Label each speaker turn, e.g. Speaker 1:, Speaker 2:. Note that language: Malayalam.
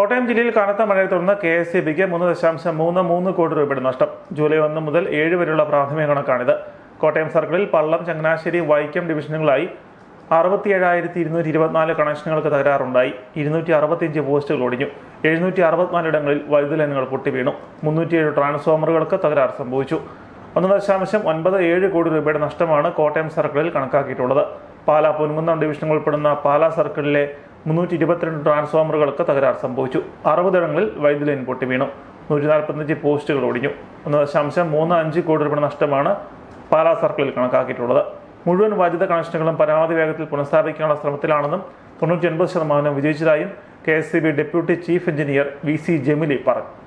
Speaker 1: കോട്ടയം ജില്ലയിൽ കനത്ത മഴയെ തുടർന്ന് കെ എസ് സി ബിക്ക് മൂന്ന് ദശാംശം മൂന്ന് മൂന്ന് കോടി രൂപയുടെ നഷ്ടം ജൂലൈ ഒന്ന് മുതൽ ഏഴ് വരെയുള്ള പ്രാഥമിക കണക്കാണിത് കോട്ടയം സർക്കിളിൽ പള്ളം ചങ്ങനാശ്ശേരി വൈക്കം ഡിവിഷനുകളായി അറുപത്തി ഏഴായിരത്തി ഇരുന്നൂറ്റി ഇരുപത്തിനാല് കണക്ഷനുകൾക്ക് തകരാറുണ്ടായി ഇരുന്നൂറ്റി അറുപത്തിയഞ്ച് പോസ്റ്റുകൾ ഒടിഞ്ഞു എഴുന്നൂറ്റി അറുപത്തിനാല് ഇടങ്ങളിൽ വൈദ്യുതി ലൈനുകൾ പൊട്ടിവീണു മുന്നൂറ്റിയേഴ് ട്രാൻസ്ഫോമറുകൾക്ക് തകരാറ് സംഭവിച്ചു ഒന്ന് ദശാംശം ഒൻപത് ഏഴ് കോടി രൂപയുടെ നഷ്ടമാണ് കോട്ടയം സർക്കിളിൽ കണക്കാക്കിയിട്ടുള്ളത് പാലാ പൊൻകുന്നം ഡിവിഷൻ ഉൾപ്പെടുന്ന പാലാ സർക്കിളിലെ മുന്നൂറ്റി ഇരുപത്തിരണ്ട് ട്രാൻസ്ഫോമറുകൾക്ക് തകരാർ സംഭവിച്ചു അറുപതിടങ്ങളിൽ വൈദ്യുതി ലൈൻ പൊട്ടി വീണു നൂറ്റി നാൽപ്പത്തഞ്ച് പോസ്റ്റുകൾ ഒടിഞ്ഞു ഒന്ന് ദശാംശം മൂന്ന് അഞ്ച് കോടി രൂപയുടെ നഷ്ടമാണ് പാലാ സർക്കിളിൽ കണക്കാക്കിയിട്ടുള്ളത് മുഴുവൻ വൈദ്യുത കണക്ഷനുകളും പരമാവധി വേഗത്തിൽ പുനഃസ്ഥാപിക്കാനുള്ള ശ്രമത്തിലാണെന്നും തൊണ്ണൂറ്റി ഒൻപത് ശതമാനം വിജയിച്ചതായും K S C B deputy chief engineer V C Jamili പറഞ്ഞു